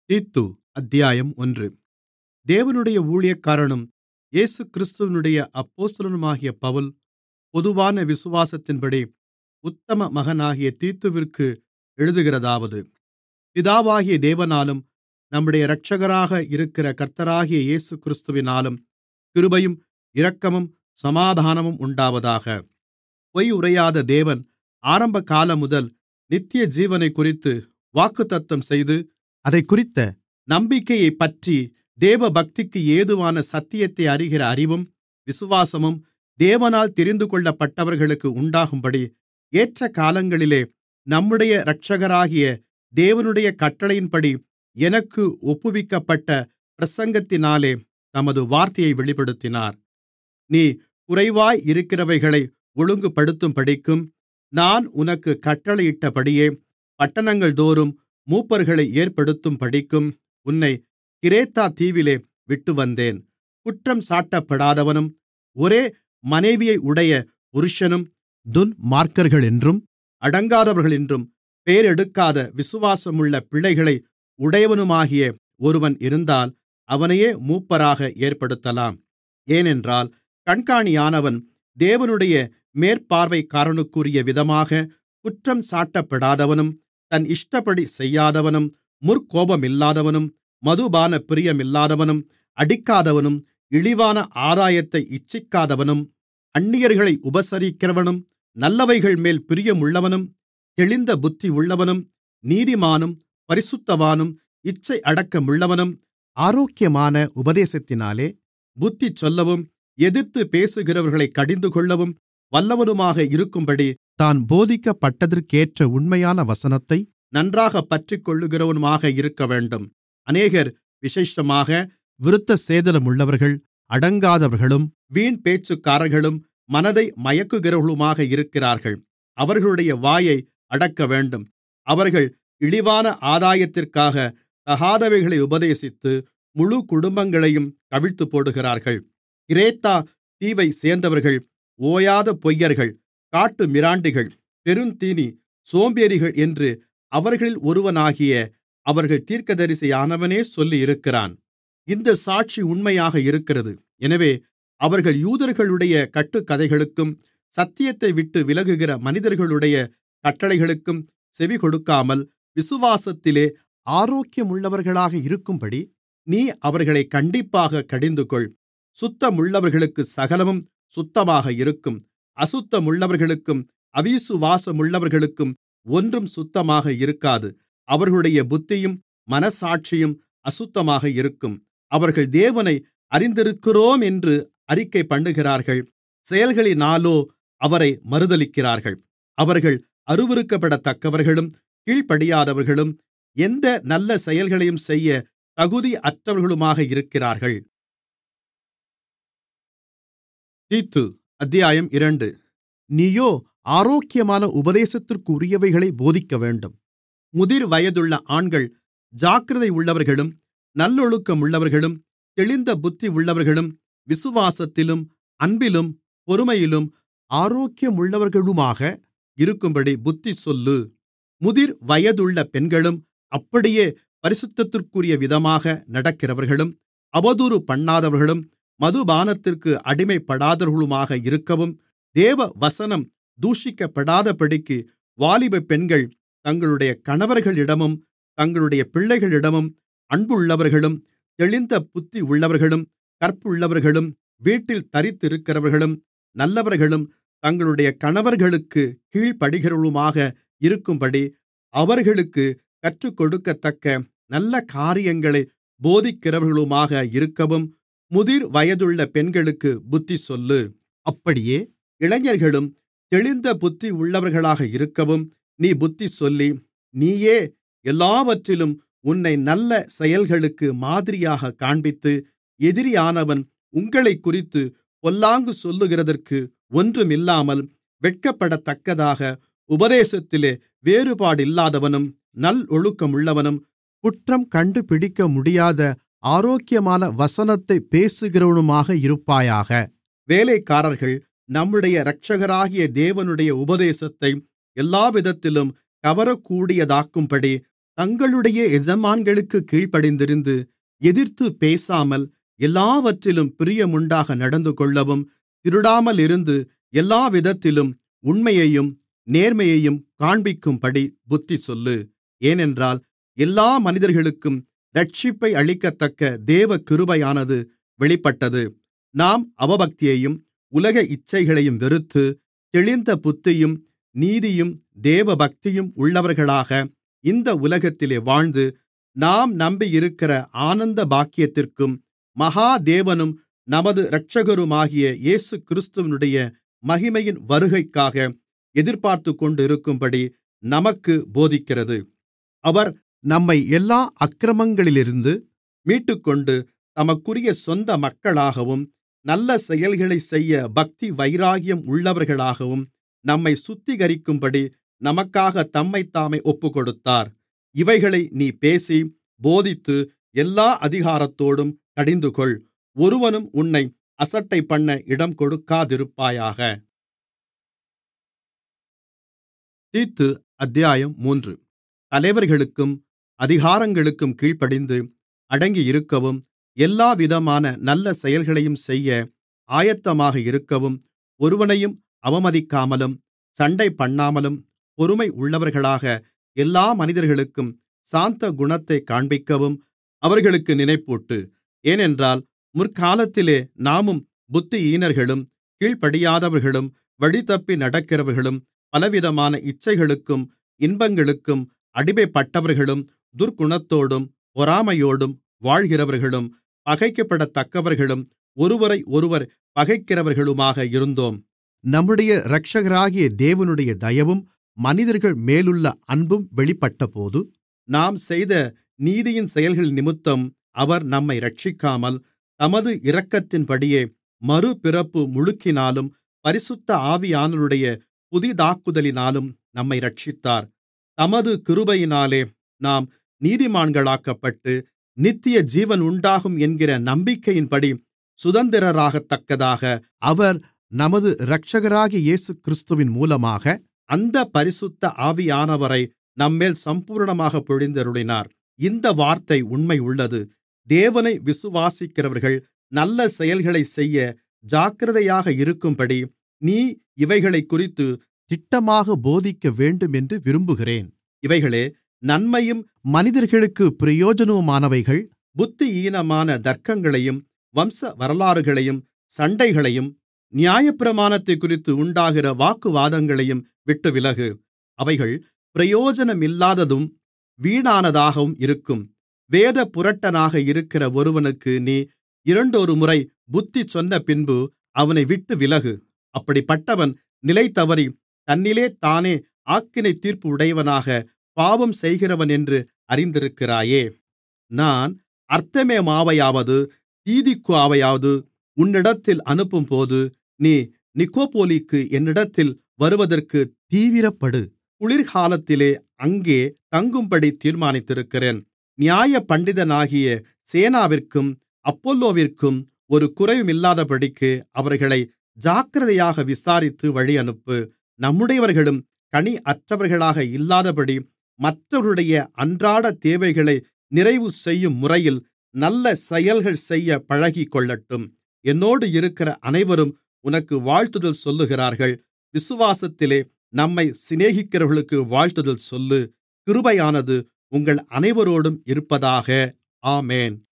தீத்து அத்தியாயம் ஒன்று தேவனுடைய ஊழியக்காரனும் இயேசுகிறிஸ்துவினுடைய அப்போஸ்தலனுமாகிய பவுல் பொதுவான விசுவாசத்தின்படி உத்தம மகனாகிய தீத்துவிற்கு எழுதுகிறதாவது பிதாவாகிய தேவனாலும் நம்முடைய இரட்சகராக இருக்கிற கர்த்தராகிய இயேசுகிறிஸ்துவினாலும் கிருபையும் இரக்கமும் சமாதானமும் உண்டாவதாக பொய் உரையாத தேவன் ஆரம்பகாலமுதல் நித்தியஜீவனைக்குறித்து வாக்குத்தத்தம் செய்து அதைக்குறித்த நம்பிக்கையைப்பற்றி தேவபக்திக்கு ஏதுவான சத்தியத்தை அறிகிற அறிவும் விசுவாசமும் தேவனால் தெரிந்துகொள்ளப்பட்டவர்களுக்கு உண்டாகும்படி ஏற்றகாலங்களிலே நம்முடைய இரட்சகராகிய தேவனுடைய கட்டளையின்படி எனக்கு ஒப்புவிக்கப்பட்ட பிரசங்கத்தினாலே தமது வார்த்தையை வெளிப்படுத்தினார் நீ குறைவாய் இருக்கிறவைகளை ஒழுங்குபடுத்தும்படிக்கும் நான் உனக்குக் கட்டளையிட்டபடியே பட்டணங்கள்தோறும் மூப்பர்களை ஏற்படுத்தும்படிக்கும் உன்னைக் கிரேத்தா தீவிலே விட்டுவந்தேன் குற்றஞ்சாட்டப்படாதவனும் ஒரே மனைவியையுடைய புருஷனும் துன்மார்க்கர்களென்றும் அடங்காதவர்களென்றும் பெயரெடுக்காத விசுவாசமுள்ள பிள்ளைகளை உடையவனுமாகிய ஒருவன் இருந்தால் அவனையே மூப்பராக ஏற்படுத்தலாம் ஏனென்றால் கண்காணியானவன் தேவனுடைய மேற்பார்வைக்காரனுக்குரிய விதமாக குற்றஞ்சாட்டப்படாதவனும் தன் இஷ்டப்படி செய்யாதவனும் முற்கோபமில்லாதவனும் மதுபான பிரியமில்லாதவனும் அடிக்காதவனும் இழிவான ஆதாயத்தை இச்சிக்காதவனும் அந்நியர்களை உபசரிக்கிறவனும் நல்லவைகள்மேல் பிரியமுள்ளவனும் தெளிந்த புத்தியுள்ளவனும் நீதிமானும் பரிசுத்தவானும் இச்சை அடக்கமுள்ளவனும் ஆரோக்கியமான உபதேசத்தினாலே புத்தி சொல்லவும் எதிர்த்துப் பேசுகிறவர்களைக் கடிந்துகொள்ளவும் வல்லவனுமாக இருக்கும்படி தான் போதிக்கப்பட்டதற்கேற்ற உண்மையான வசனத்தை நன்றாகப் பற்றிக்கொள்ளுகிறவனுமாக இருக்கவேண்டும் அநேகர் விசேஷமாக விருத்தசேதனமுள்ளவர்கள் அடங்காதவர்களும் வீண் பேச்சுக்காரர்களும் மனதை மயக்குகிறவர்களுமாக இருக்கிறார்கள் அவர்களுடைய வாயை அடக்கவேண்டும் அவர்கள் இழிவான ஆதாயத்திற்காக தகாதவைகளை உபதேசித்து முழு குடும்பங்களையும் கவிழ்த்துப்போடுகிறார்கள் கிரேத்தா தீவைச் சேர்ந்தவர்கள் ஓயாத பொய்யர்கள் காட்டுமிராண்டிகள் பெருந்தீனி சோம்பேறிகள் என்று அவர்களில் ஒருவனாகிய அவர்கள் தீர்க்கதரிசியானவனே சொல்லியிருக்கிறான் இந்த சாட்சி உண்மையாக இருக்கிறது எனவே அவர்கள் யூதர்களுடைய கட்டுக்கதைகளுக்கும் சத்தியத்தை விட்டு விலகுகிற மனிதர்களுடைய கட்டளைகளுக்கும் செவிகொடுக்காமல் விசுவாசத்திலே ஆரோக்கியமுள்ளவர்களாக இருக்கும்படி நீ அவர்களை கண்டிப்பாக கடிந்துகொள் சுத்தமுள்ளவர்களுக்கு சகலமும் சுத்தமாக இருக்கும் அசுத்தமுள்ளவர்களுக்கும் அவிசுவாசமுள்ளவர்களுக்கும் ஒன்றும் சுத்தமாக இருக்காது அவர்களுடைய புத்தியும் மனசாட்சியும் அசுத்தமாக இருக்கும் அவர்கள் தேவனை அறிந்திருக்கிறோம் என்று அறிக்கை பண்ணுகிறார்கள் செயல்களினாலோ அவரை மறுதலிக்கிறார்கள் அவர்கள் அருவருக்கப்படத்தக்கவர்களும் கீழ்ப்படியாதவர்களும் எந்த நல்ல செயல்களையும் செய்ய தகுதியற்றவர்களுமாக இருக்கிறார்கள் தீத்து அத்தியாயம் இரண்டு நீயோ ஆரோக்கியமான உபதேசத்திற்குரியவைகளை போதிக்கவேண்டும் முதிர் வயதுள்ள ஆண்கள் ஜாக்கிரதை உள்ளவர்களும் நல்லொழுக்கமுள்ளவர்களும் தெளிந்த புத்தி உள்ளவர்களும் விசுவாசத்திலும் அன்பிலும் பொறுமையிலும் ஆரோக்கியமுள்ளவர்களுமாக இருக்கும்படி புத்தி சொல்லு முதிர் வயதுள்ள பெண்களும் அப்படியே பரிசுத்தத்திற்குரிய விதமாக நடக்கிறவர்களும் அவதூறு பண்ணாதவர்களும் மதுபானத்திற்கு அடிமைப்படாதவர்களுமாக இருக்கவும் தேவ வசனம் தூஷிக்கப்படாதபடிக்கு வாலிப பெண்கள் தங்களுடைய கணவர்களிடமும் தங்களுடைய பிள்ளைகளிடமும் அன்புள்ளவர்களும் தெளிந்த புத்தி உள்ளவர்களும் கற்புள்ளவர்களும் வீட்டில் தரித்திருக்கிறவர்களும் நல்லவர்களும் தங்களுடைய கணவர்களுக்கு கீழ்ப்படிகிறவர்களுமாக இருக்கும்படி அவர்களுக்கு கற்றுக்கொடுக்கத்தக்க நல்ல காரியங்களை போதிக்கிறவர்களுமாக இருக்கவும் முதிர் வயதுள்ள பெண்களுக்கு புத்தி சொல்லு அப்படியே இளைஞர்களும் தெளிந்த புத்தி உள்ளவர்களாக இருக்கவும் நீ புத்தி சொல்லி நீயே எல்லாவற்றிலும் உன்னை நல்ல செயல்களுக்கு மாதிரியாக காண்பித்து எதிரியானவன் உங்களைக்குறித்து பொல்லாங்கு சொல்லுகிறதற்கு ஒன்றுமில்லாமல் வெட்கப்படத்தக்கதாக உபதேசத்திலே வேறுபாடில்லாதவனும் நல்லொழுக்கமுள்ளவனும் குற்றம் கண்டுபிடிக்க முடியாத ஆரோக்கியமான வசனத்தை பேசுகிறவனுமாக இருப்பாயாக வேலைக்காரர்கள் நம்முடைய இரட்சகராகிய தேவனுடைய உபதேசத்தை எல்லாவிதத்திலும் கவரக்கூடியதாக்கும்படி தங்களுடைய எஜமான்களுக்குக் கீழ்ப்படிந்திருந்து எதிர்த்துப் பேசாமல் எல்லாவற்றிலும் பிரியமுண்டாக நடந்துகொள்ளவும் திருடாமலிருந்து எல்லாவிதத்திலும் உண்மையையும் நேர்மையையும் காண்பிக்கும்படி புத்திசொல்லு ஏனென்றால் எல்லா மனிதர்களுக்கும் இரட்சிப்பை அளிக்கத்தக்க தேவகிருபையானது வெளிப்பட்டது நாம் அவபக்தியையும் உலக இச்சைகளையும் வெறுத்து தெளிந்த புத்தியும் நீதியும் தேவபக்தியும் உள்ளவர்களாக இந்த உலகத்திலே வாழ்ந்து நாம் நம்பியிருக்கிற ஆனந்த பாக்கியத்திற்கும் மகா தேவனும் நமது இரட்சகருமாகிய இயேசுகிறிஸ்துவினுடைய மகிமையின் வருகைக்காக எதிர்பார்த்துக்கொண்டிருக்கும்படி நமக்குப் போதிக்கிறது அவர் நம்மை எல்லா அக்கிரமங்களிலிருந்து மீட்டுக்கொண்டு தமக்குரிய சொந்த மக்களாகவும் நல்ல செயல்களைச் செய்ய பக்தி வைராக்கியம் உள்ளவர்களாகவும் நம்மைச் சுத்திகரிக்கும்படி நமக்காகத் தம்மைத்தாமே ஒப்புக்கொடுத்தார் இவைகளை நீ பேசி போதித்து எல்லா அதிகாரத்தோடும் கடிந்துகொள் ஒருவனும் உன்னை அசட்டைபண்ண இடம் கொடுக்காதிருப்பாயாக தீத்து அத்தியாயம் மூன்று தலைவர்களுக்கும் அதிகாரங்களுக்கும் கீழ்ப்படிந்து அடங்கியிருக்கவும் எல்லாவிதமான நல்ல செயல்களையும் செய்ய ஆயத்தமாக இருக்கவும் ஒருவனையும் அவமதிக்காமலும் சண்டைபண்ணாமலும் பொறுமை உள்ளவர்களாக எல்லா மனிதர்களுக்கும் சாந்த குணத்தைக் காண்பிக்கவும் அவர்களுக்கு நினைப்பூட்டு ஏனென்றால் முற்காலத்திலே நாமும் புத்தியீனர்களும் கீழ்ப்படியாதவர்களும் வழிதப்பி நடக்கிறவர்களும் பலவிதமான இச்சைகளுக்கும் இன்பங்களுக்கும் அடிமைப்பட்டவர்களும் துர்க்குணத்தோடும் பொறாமையோடும் வாழ்கிறவர்களும் பகைக்கப்படத்தக்கவர்களும் ஒருவரையொருவர் பகைக்கிறவர்களுமாக இருந்தோம் நம்முடைய இரட்சகராகிய தேவனுடைய தயவும் மனிதர்கள் மேலுள்ள அன்பும் வெளிப்பட்டபோது நாம் செய்த நீதியின் செயல்களினிமித்தம் அவர் நம்மை இரட்சிக்காமல் தமது இரக்கத்தின்படியே மறுபிறப்பு முழுக்கினாலும் பரிசுத்த ஆவியானவருடைய புதிதாக்குதலினாலும் நம்மை இரட்சித்தார் தமது கிருபையினாலே நாம் நீதிமான்களாக்கப்பட்டு நித்திய ஜீவன் உண்டாகும் என்கிற நம்பிக்கையின்படி சுதந்திரராகத்தக்கதாக அவர் நமது இரட்சகராகிய இயேசுகிறிஸ்துவின் மூலமாக அந்த பரிசுத்த ஆவியானவரை நம்மேல் சம்பூரணமாக பொழிந்தருளினார் இந்த வார்த்தை உண்மையுள்ளது தேவனை விசுவாசிக்கிறவர்கள் நல்ல செயல்களைச் செய்ய ஜாக்கிரதையாக இருக்கும்படி நீ இவைகளைக்குறித்து திட்டமாக போதிக்கவேண்டும் என்று விரும்புகிறேன் இவைகளே நன்மையும் மனிதர்களுக்கு பிரயோஜனமுமானவைகள் புத்தியீனமான தர்க்கங்களையும் வம்ச வரலாறுகளையும் சண்டைகளையும் நியாயப்பிரமாணத்தைக்குறித்து உண்டாகிற வாக்குவாதங்களையும் விட்டு விலகு அவைகள் பிரயோஜனமில்லாததும் வீணானதாகவும் இருக்கும் வேதப்புரட்டனாக இருக்கிற ஒருவனுக்கு நீ இரண்டொருமுறை புத்தி சொன்னபின்பு அவனை விட்டு விலகு அப்படிப்பட்டவன் நிலைதவறி தன்னிலே தானே ஆக்கினை தீர்ப்பு உடையவனாக பாவம் செய்கிறவன் என்று அறிந்திருக்கிறாயே நான் அர்த்தமேமாவையாவது தீதிக்குவாவையாவது உன்னிடத்தில் அனுப்பும்போது நீ நிக்கோப்போலிக்கு என்னிடத்தில் வருவதற்கு தீவிரப்படு குளிர்காலத்திலே அங்கே தங்கும்படி தீர்மானித்திருக்கிறேன் நியாய பண்டிதனாகிய சேனாவிற்கும் அப்பொல்லோவிற்கும் ஒரு குறைவுமில்லாதபடிக்கு அவர்களை ஜாக்கிரதையாக விசாரித்து வழியனுப்பு நம்முடையவர்களும் கனியற்றவர்களாக இல்லாதபடி மற்றவர்களுடைய அன்றாட தேவைகளை நிறைவு செய்யும் முறையில் நல்ல செயல்கள் செய்ய பழகிக்கொள்ளட்டும் என்னோடு இருக்கிற அனைவரும் உனக்கு வாழ்த்துதல் சொல்லுகிறார்கள் விசுவாசத்திலே நம்மை சிநேகிக்கிறவர்களுக்கு வாழ்த்துதல் சொல்லு கிருபையானது உங்கள் அனைவரோடும் இருப்பதாக ஆமென்